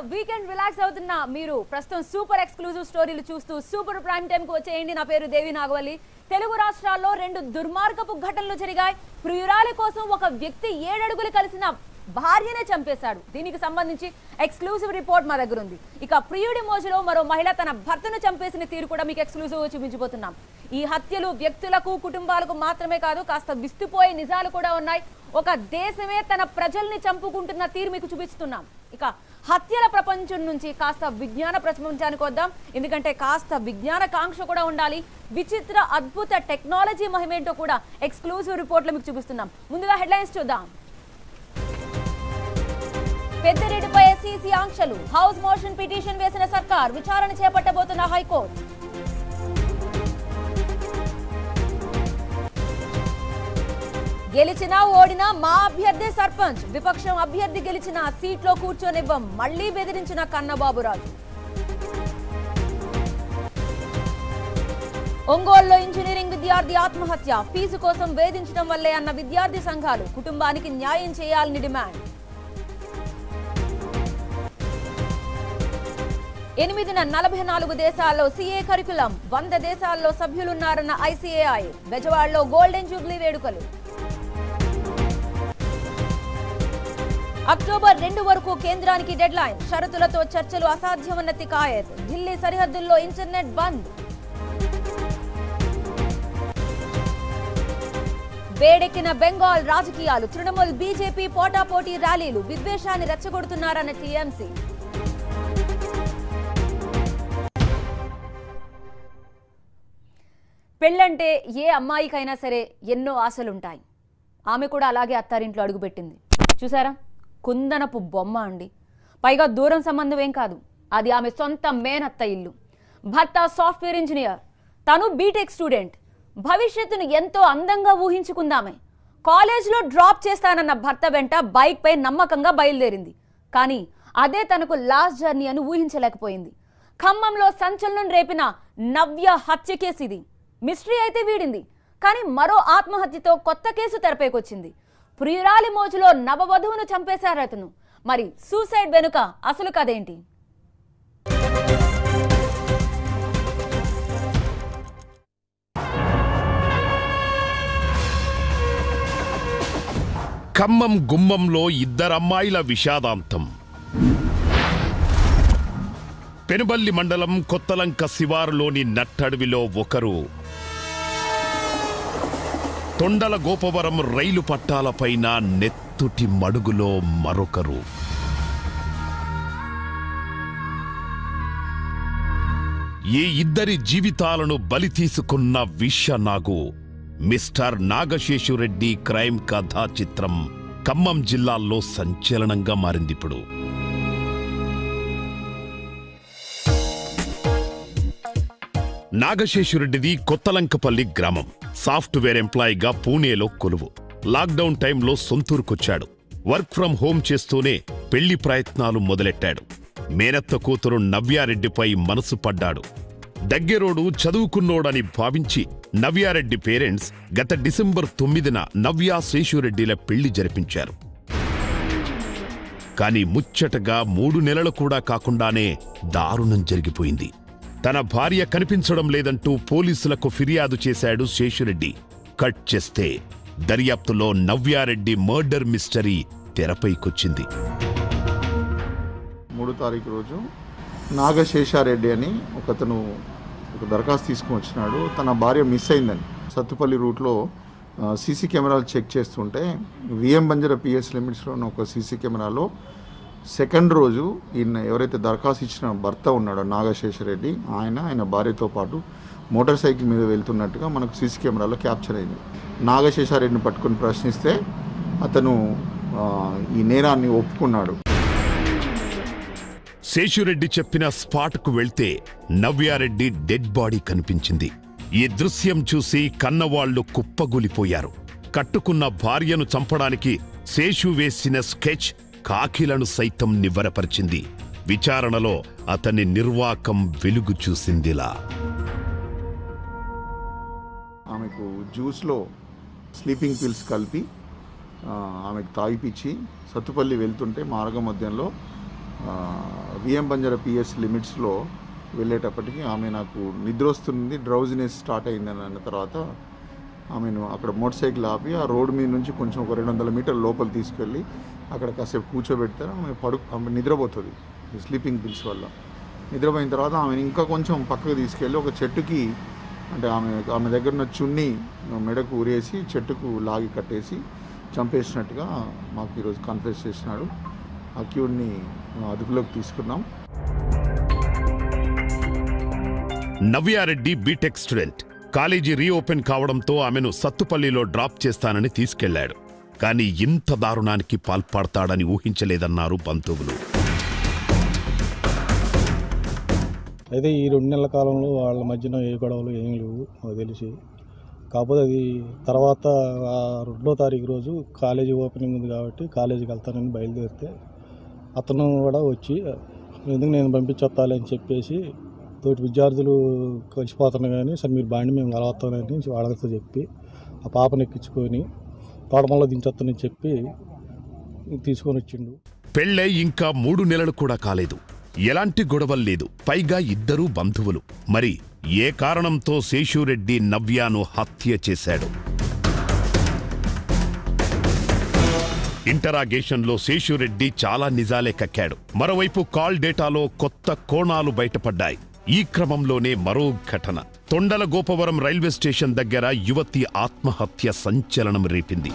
weekend relax అవుతున్న మీరు ప్రస్తుతం సూపర్ ఎక్స్క్లూజివ్ స్టోరీలు చూస్తూ సూపర్ ప్రైమ్ టైం కు వచ్చేయండి నా పేరు దేవి నాగవల్లి తెలుగు రాష్ట్రాల్లో రెండు దుర్మార్గపు ఘటనలు జరిగాయి ప్రియురాలి కోసం ఒక వ్యక్తి ఏడడుగులు కలిసిన భార్యనే చంపేశాడు దీనికి సంబంధించి ఎక్స్క్లూజివ్ రిపోర్ట్ మా దగ్గర ఉంది ఇక ప్రియుడి మోజులో మరో మహిళ తన భర్తను చంపేసిన తీరు కూడా మీకు ఎక్స్క్లూజివ్ చూపించబోతున్నాం ఈ హత్యలు వ్యక్తులకు కుటుంబాలకు మాత్రమే కాదు కాస్త విస్తుపోయే నిజాలు కూడా ఉన్నాయి ఒక దేశమే తన ప్రజల్ని చంపుకుంటున్న తీరు మీకు చూపిస్తున్నాం ఇక హత్యల ప్రపంచం నుంచి కాస్త విజ్ఞాన ప్రపంచానికి వద్దాం ఎందుకంటే కాస్త విజ్ఞాన కాంక్ష కూడా ఉండాలి విచిత్ర అద్భుత టెక్నాలజీ మహిమేంటో కూడా ఎక్స్క్లూజివ్ రిపోర్ట్లో మీకు చూపిస్తున్నాం ముందుగా హెడ్లైన్స్ చూద్దాం పెద్దిరెడ్డిపై ఎస్సీసీ ఆంక్షలు హౌస్ మోషన్ పిటిషన్ వేసిన సర్కార్ విచారణ చేపట్టబోతున్న హైకోర్టు గెలిచినా ఓడినా మా అభ్యర్థి సర్పంచ్ విపక్షం అభ్యర్థి గెలిచిన సీట్లో కూర్చొనివ్వం మళ్లీ బెదిరించిన కన్నబాబురాజు ఒంగోలులో ఇంజనీరింగ్ విద్యార్థి ఆత్మహత్య ఫీజు కోసం వేధించడం వల్లే అన్న విద్యార్థి సంఘాలు కుటుంబానికి న్యాయం చేయాలని డిమాండ్ ఎనిమిదిన నలభై నాలుగు దేశాల్లో సిఏ కరికులం వంద దేశాల్లో సభ్యులున్నారన్న ఐసీఏఐ బెజవాడలో గోల్డెన్ జూబ్లీ వేడుకలు అక్టోబర్ రెండు వరకు కేంద్రానికి డెడ్ లైన్ షరతులతో చర్చలు అసాధ్యమన్న తికాయత్ ఢిల్లీ సరిహద్దుల్లో ఇంటర్నెట్ బంద్ వేడెక్కిన బెంగాల్ రాజకీయాలు తృణమూల్ బీజేపీ పోటాపోటీ ర్యాలీలు విద్వేషాన్ని రెచ్చగొడుతున్నారన్న టీఎంసీ పెళ్ళంటే ఏ అమ్మాయికైనా సరే ఎన్నో ఆశలుంటాయి ఆమె కూడా అలాగే అత్తారింట్లో అడుగుపెట్టింది చూసారా కుందనపు బొమ్మ అండి పైగా దూరం సంబంధం ఏం కాదు అది ఆమె సొంత మేనత్త ఇల్లు భర్త సాఫ్ట్వేర్ ఇంజనీర్ తను బీటెక్ స్టూడెంట్ భవిష్యత్తును ఎంతో అందంగా ఊహించుకుందామే కాలేజ్లో డ్రాప్ చేస్తానన్న భర్త వెంట బైక్ పై నమ్మకంగా బయలుదేరింది కానీ అదే తనకు లాస్ట్ జర్నీ అని ఊహించలేకపోయింది ఖమ్మంలో సంచలనం రేపిన నవ్య హత్య కేసు ఇది మిస్టరీ అయితే వీడింది కానీ మరో ఆత్మహత్యతో కొత్త కేసు తెరపైకొచ్చింది ప్రియురాలి మోజులో నవవధువును చంపేశారు అతను మరి సూసైడ్ వెనుక అసలు కదేంటి ఖమ్మం గుమ్మంలో ఇద్దరమ్మాయిల విషాదాంతం పెనుబల్లి మండలం కొత్తలంక శివారులోని నట్టడవిలో ఒకరు తొండల గోపవరం రైలు పట్టాలపైన నెత్తుటి మడుగులో మరొకరు ఈ ఇద్దరి జీవితాలను బలి తీసుకున్న విషనాగు మిస్టర్ నాగశేషురెడ్డి క్రైమ్ కథా చిత్రం ఖమ్మం జిల్లాల్లో సంచలనంగా మారిందిప్పుడు నాగశేషురెడ్డిది కొత్తలంకపల్లి గ్రామం సాఫ్ట్వేర్ ఎంప్లాయీగా పూణేలో కొలువు లాక్డౌన్ టైంలో సొంతూరుకొచ్చాడు వర్క్ ఫ్రం హోం చేస్తూనే పెళ్లి ప్రయత్నాలు మొదలెట్టాడు మేనత్త కూతురు నవ్యారెడ్డిపై మనసు పడ్డాడు దగ్గరోడు చదువుకున్నోడని భావించి నవ్యారెడ్డి పేరెంట్స్ గత డిసెంబర్ తొమ్మిదిన నవ్యా శేషురెడ్డిల పెళ్లి జరిపించారు కాని ముచ్చటగా మూడు నెలలు కూడా కాకుండానే దారుణం జరిగిపోయింది తన భార్య కనిపించడం లేదంటూ పోలీసులకు ఫిర్యాదు చేశాడు శేషురెడ్డి కట్ చేస్తే దర్యాప్తులో నవ్యారెడ్డి మర్డర్ మిస్టరీ తెరపైకొచ్చింది మూడో తారీఖు రోజు నాగశేషారెడ్డి అని ఒకతను ఒక దరఖాస్తు తీసుకుని వచ్చినాడు తన భార్య మిస్ అయిందని సత్తుపల్లి రూట్లో సీసీ కెమెరాలు చెక్ చేస్తుంటే విఎం బంజర పిఎస్ లిమిట్స్లో ఉన్న ఒక సీసీ కెమెరాలో సెకండ్ రోజు ఈయన ఎవరైతే దరఖాస్తు ఇచ్చిన భర్త ఉన్నాడో నాగశేషరెడ్డి ఆయన ఆయన భార్యతో పాటు మోటార్ సైకిల్ మీద వెళ్తున్నట్టుగా మనకు సీసీ కెమెరాలో క్యాప్చర్ అయింది నాగశేషారెడ్డిని పట్టుకొని ప్రశ్నిస్తే అతను ఆ, ఈ నేరాన్ని ఒప్పుకున్నాడు శేషురెడ్డి చెప్పిన స్పాట్కు వెళ్తే నవ్యారెడ్డి డెడ్ బాడీ కనిపించింది ఈ దృశ్యం చూసి కన్నవాళ్లు కుప్పగూలిపోయారు కట్టుకున్న భార్యను చంపడానికి శేషు వేసిన స్కెచ్ కాకిలను సైతం నివ్వరపరిచింది విచారణలో అతని నిర్వాకం వెలుగు చూసిందిలా ఆమెకు జ్యూస్లో స్లీపింగ్ పిల్స్ కలిపి ఆ, ఆమెకు తాగిపిచ్చి సత్తుపల్లి వెళ్తుంటే మార్గ మధ్యంలో విఎం బంజారా పిఎస్ లిమిట్స్లో వెళ్ళేటప్పటికి ఆమె నాకు నిద్ర వస్తుంది డ్రౌజినెస్ స్టార్ట్ అయిందని అన్న తర్వాత ఆమెను అక్కడ మోటార్ సైకిల్ ఆపి ఆ రోడ్డు మీద నుంచి కొంచెం ఒక రెండు వందల మీటర్ల లోపల తీసుకెళ్ళి అక్కడ కాసేపు కూర్చోబెడితే ఆమె పడు ఆమె నిద్రపోతుంది స్లీపింగ్ పిల్స్ వల్ల నిద్రపోయిన తర్వాత ఆమెను ఇంకా కొంచెం పక్కకు తీసుకెళ్ళి ఒక చెట్టుకి అంటే ఆమె ఆమె దగ్గర ఉన్న చున్ని మెడకు ఊరేసి చెట్టుకు లాగి కట్టేసి చంపేసినట్టుగా మాకు ఈరోజు కన్ఫెస్ చేసినాడు అక్యూడ్ని అదుపులోకి తీసుకున్నాం Navya Reddy B Tech student college reopen కావడంతో ఆమెను సత్తుపల్లిలో డ్రాప్ చేస్తానని తీసుకెళ్లాడు కానీ ఇంత దారుణానికి పాల్పడతాడని ఊహించలేదన్నారు బంధువులు అయితే ఈ రెండు నెలల కాలంలో వాళ్ళ మధ్యన ఏ గొడవలు ఏం లేవు నాకు తెలిసి కాకపోతే అది తర్వాత ఆ రెండో తారీఖు రోజు కాలేజీ ఓపెనింగ్ ఉంది కాబట్టి కాలేజీకి వెళ్తానని బయలుదేరితే అతను కూడా వచ్చి ఎందుకు నేను పంపించొత్తాలి అని చెప్పేసి తోటి విద్యార్థులు కలిసిపోతున్నా కానీ సరే మీరు బాండి మేము కలవస్తానని వాళ్ళతో చెప్పి ఆ పాపను ఎక్కించుకొని తోటమల్లో దించొస్తానని చెప్పి తీసుకొని వచ్చిండు పెళ్ళై ఇంకా మూడు నెలలు కూడా కాలేదు ఎలాంటి గొడవలు లేదు పైగా ఇద్దరూ బంధువులు మరి ఏ కారణంతో శేషురెడ్డి నవ్యాను హత్య చేశాడు ఇంటరాగేషన్లో శేషురెడ్డి చాలా నిజాలే కక్కాడు మరోవైపు కాల్ డేటాలో కొత్త కోణాలు బయటపడ్డాయి ఈ క్రమంలోనే మరో ఘటన తొండల గోపవరం రైల్వే స్టేషన్ దగ్గర యువతి ఆత్మహత్య సంచలనం రేపింది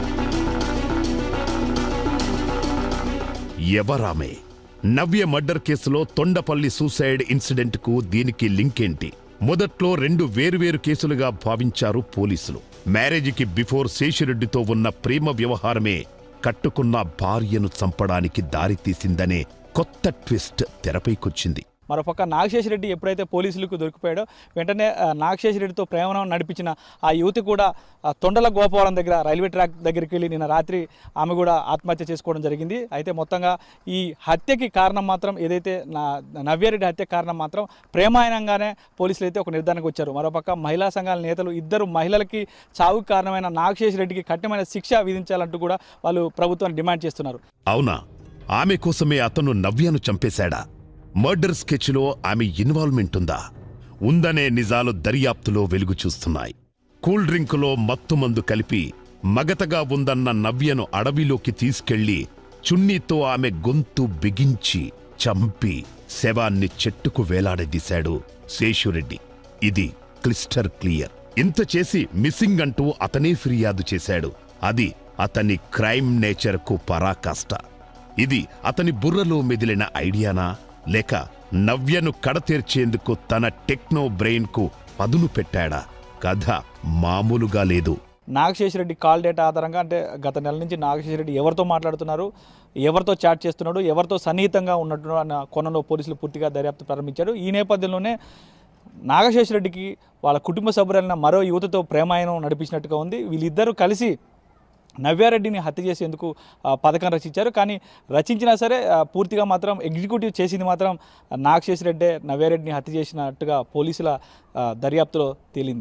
ఎవరామే నవ్య మర్డర్ కేసులో తొండపల్లి సూసైడ్ ఇన్సిడెంట్కు దీనికి లింక్ ఏంటి మొదట్లో రెండు వేరువేరు కేసులుగా భావించారు పోలీసులు మ్యారేజీకి బిఫోర్ శేషిరెడ్డితో ఉన్న ప్రేమ వ్యవహారమే కట్టుకున్న భార్యను చంపడానికి దారితీసిందనే కొత్త ట్విస్ట్ తెరపైకొచ్చింది మరోపక్క నాగశేషరెడ్డి ఎప్పుడైతే పోలీసులకు దొరికిపోయాడో వెంటనే ఆ, నాగశేషరెడ్డితో ప్రేమను నడిపించిన ఆ యువతి కూడా ఆ, తొండల గోపవరం దగ్గర రైల్వే ట్రాక్ దగ్గరికి వెళ్ళి నిన్న రాత్రి ఆమె కూడా ఆత్మహత్య చేసుకోవడం జరిగింది అయితే మొత్తంగా ఈ హత్యకి కారణం మాత్రం ఏదైతే నా నవ్యారెడ్డి హత్య కారణం మాత్రం ప్రేమాయణంగానే పోలీసులు అయితే ఒక నిర్ధారణకు వచ్చారు మరోపక్క మహిళా సంఘాల నేతలు ఇద్దరు మహిళలకి చావుకు కారణమైన నాగశేషరెడ్డికి కఠినమైన శిక్ష విధించాలంటూ కూడా వాళ్ళు ప్రభుత్వాన్ని డిమాండ్ చేస్తున్నారు అవునా ఆమె కోసమే అతను నవ్యను చంపేశాడా మర్డర్ స్కెచ్లో ఆమె ఇన్వాల్వ్మెంట్ ఉందా ఉందనే నిజాలు దర్యాప్తులో వెలుగు చూస్తున్నాయి కూల్ డ్రింకులో మత్తుమందు కలిపి మగతగా ఉందన్న నవ్యను అడవిలోకి తీసుకెళ్లి చున్నీతో ఆమె గొంతు బిగించి చంపి శవాన్ని చెట్టుకు వేలాడదీశాడు శేషురెడ్డి ఇది క్లిస్టర్ క్లియర్ ఇంత చేసి మిస్సింగ్ అంటూ అతనే ఫిర్యాదు చేశాడు అది అతని క్రైమ్ నేచర్కు పరాకాష్ట ఇది అతని బుర్రలో మెదిలిన ఐడియానా లేక నవ్యను కడతీర్చేందుకు తన టెక్నో బ్రెయిన్కు పదును పెట్టాడా కథ మామూలుగా లేదు నాగశేషరెడ్డి కాల్ డేటా ఆధారంగా అంటే గత నెల నుంచి నాగశేషరెడ్డి ఎవరితో మాట్లాడుతున్నారు ఎవరితో చాట్ చేస్తున్నాడు ఎవరితో సన్నిహితంగా ఉన్నట్టు అన్న కోణంలో పోలీసులు పూర్తిగా దర్యాప్తు ప్రారంభించారు ఈ నేపథ్యంలోనే నాగశేషరెడ్డికి వాళ్ళ కుటుంబ సభ్యులైన మరో యువతతో ప్రేమాయణం నడిపించినట్టుగా ఉంది వీళ్ళిద్దరూ కలిసి నవ్యారెడ్డిని హత్య చేసేందుకు ఆ, పథకం రచించారు కానీ రచించినా సరే ఆ, పూర్తిగా మాత్రం ఎగ్జిక్యూటివ్ చేసింది మాత్రం నాగశేషరెడ్డే నవ్యారెడ్డిని హత్య చేసినట్టుగా పోలీసుల ఆ, దర్యాప్తులో తేలింది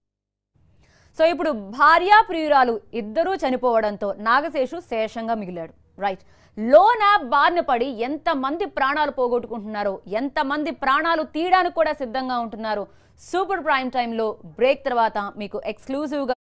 సో ఇప్పుడు భార్య ప్రియురాలు ఇద్దరూ చనిపోవడంతో నాగశేషు శేషంగా మిగిలాడు రైట్ లోన్ యాప్ బారిన పడి ఎంతమంది ప్రాణాలు పోగొట్టుకుంటున్నారో ఎంతమంది ప్రాణాలు తీయడానికి కూడా సిద్ధంగా ఉంటున్నారు సూపర్ ప్రైమ్ టైంలో బ్రేక్ తర్వాత మీకు ఎక్స్క్లూజివ్గా